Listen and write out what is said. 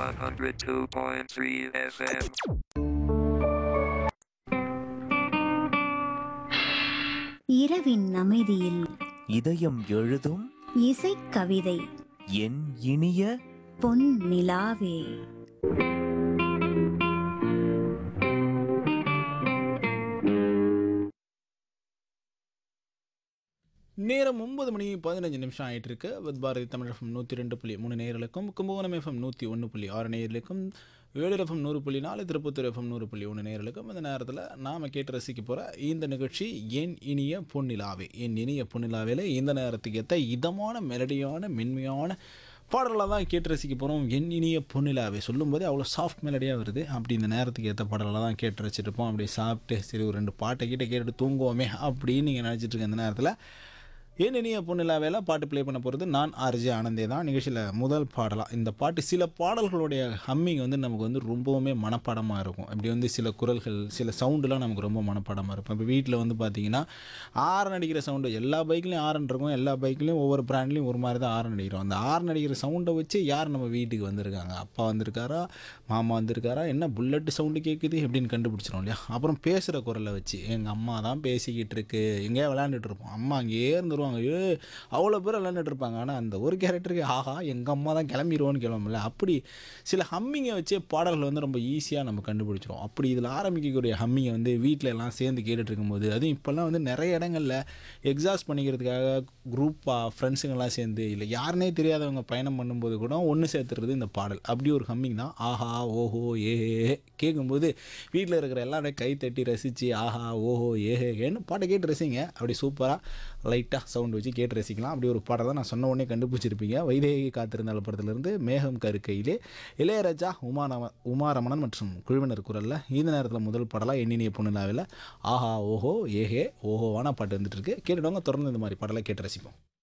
102.3 FM. இரவின் அமைதியில் இதயம் எழுதும் இசைக்கவிதை என் இனிய பொன் நிலாவே நேரம் ஒன்பது மணி பதினஞ்சு நிமிஷம் ஆயிட்டு இருக்கு வித் பாரதி தமிழ் எஃப்எம் நூற்றி ரெண்டு புள்ளி மூணு நேயர்களுக்கும் கும்பகோணம் எஃப்எம் நூற்றி ஒன்று புள்ளி ஆறு நேயர்களுக்கும் வேலூர் எஃப்எம் நூறு புள்ளி நாலு திருப்பத்தூர் எஃப்எம் நூறு புள்ளி ஒன்று நேயர்களுக்கும் இந்த நேரத்தில் நாம் கேட்டு ரசிக்க போகிற இந்த நிகழ்ச்சி என் இனிய பொன்னிலாவே என் இனிய பொன்னிலாவேல இந்த நேரத்துக்கு ஏற்ற இதமான மெலடியான மென்மையான பாடலாக தான் கேட்டு ரசிக்க போகிறோம் என் இனிய பொன்னிலாவே சொல்லும்போதே அவ்வளோ சாஃப்ட் மெலடியாக வருது அப்படி இந்த நேரத்துக்கு ஏற்ற பாடலாக தான் கேட்டு ரசிச்சிருப்போம் அப்படி சாப்பிட்டு சரி ஒரு ரெண்டு பாட்டை கிட்ட கேட்டுட்டு தூங்குவோமே அப்படின்னு நீங்கள் நினச்சிட்டு இருக்க இந்த நேரத்தில் ஏன் இனிய பொண்ணிலாவேல பாட்டு ப்ளே பண்ண போகிறது நான் ஆர்ஜே ஆனந்தே தான் நிகழ்ச்சியில் முதல் பாடலாம் இந்த பாட்டு சில பாடல்களுடைய ஹம்மிங் வந்து நமக்கு வந்து ரொம்பவுமே மனப்பாடமாக இருக்கும் இப்படி வந்து சில குரல்கள் சில சவுண்டுலாம் நமக்கு ரொம்ப மனப்பாடமாக இருக்கும் இப்போ வீட்டில் வந்து பார்த்தீங்கன்னா ஆரன் அடிக்கிற சவுண்டு எல்லா பைக்லேயும் ஆரன் இருக்கும் எல்லா பைக்லேயும் ஒவ்வொரு பிராண்ட்லேயும் ஒரு மாதிரி தான் ஆரன் அடிக்கிறோம் அந்த ஆரன் அடிக்கிற சவுண்டை வச்சு யார் நம்ம வீட்டுக்கு வந்திருக்காங்க அப்பா வந்திருக்காரா மாமா வந்திருக்காரா என்ன புல்லட் சவுண்டு கேட்குது அப்படின்னு கண்டுபிடிச்சிரும் இல்லையா அப்புறம் பேசுகிற குரலை வச்சு எங்கள் அம்மா தான் பேசிக்கிட்டு இருக்கு எங்கேயா விளையாண்டுட்டு இருப்போம் அம்மா அங்கேயே இருந்துருவாங்க ஏ அவ்வளோ பேர் விளையாண்டுட்டு இருப்பாங்க ஆனால் அந்த ஒரு கேரக்டருக்கு ஆஹா எங்கள் அம்மா தான் கிளம்பிடுவோன்னு கிளம்பல அப்படி சில ஹம்மிங்கை வச்சே பாடல்கள் வந்து ரொம்ப ஈஸியாக நம்ம கண்டுபிடிச்சிரும் அப்படி இதில் ஆரம்பிக்கக்கூடிய ஹம்மிங்கை வந்து வீட்டில் எல்லாம் சேர்ந்து கேட்டுட்டு இருக்கும்போது அதுவும் இப்போல்லாம் வந்து நிறைய இடங்களில் எக்ஸாஸ்ட் பண்ணிக்கிறதுக்காக குரூப்பாக ஃப்ரெண்ட்ஸுங்கெல்லாம் சேர்ந்து இல்லை யாருனே தெரியாதவங்க பயணம் பண்ணும்போது கூட ஒன்று சேர்த்துறது இந்த பாடல் அப்படி ஒரு ஹம்மிங் தான் ஆஹா ஓஹோ ஏ கேட்கும்போது வீட்டில் இருக்கிற எல்லாரும் கை தட்டி ரசித்து ஆஹா ஓஹோ ஏஹேன்னு பாட்டை கேட்டு ரசிங்க அப்படி சூப்பராக லைட்டாக சவுண்ட் வச்சு கேட்டு ரசிக்கலாம் அப்படி ஒரு பாடல் தான் நான் சொன்ன உடனே கண்டுபிடிச்சிருப்பீங்க வைதேகி காத்திருந்தால் படத்துலேருந்து மேகம் கருக்கையிலே இளையராஜா உமாரம உமாரமணன் மற்றும் குழுவினர் குரலில் இந்த நேரத்தில் முதல் பாடலாக எண்ணினிய பொண்ணுலாவில் ஆஹா ஓஹோ ஏஹே ஓஹோவான பாட்டு வந்துட்டு இருக்கு கேட்டுடுவாங்க தொடர்ந்து இந்த மாதிரி பாடலை கேட்டு ரசிப்போம்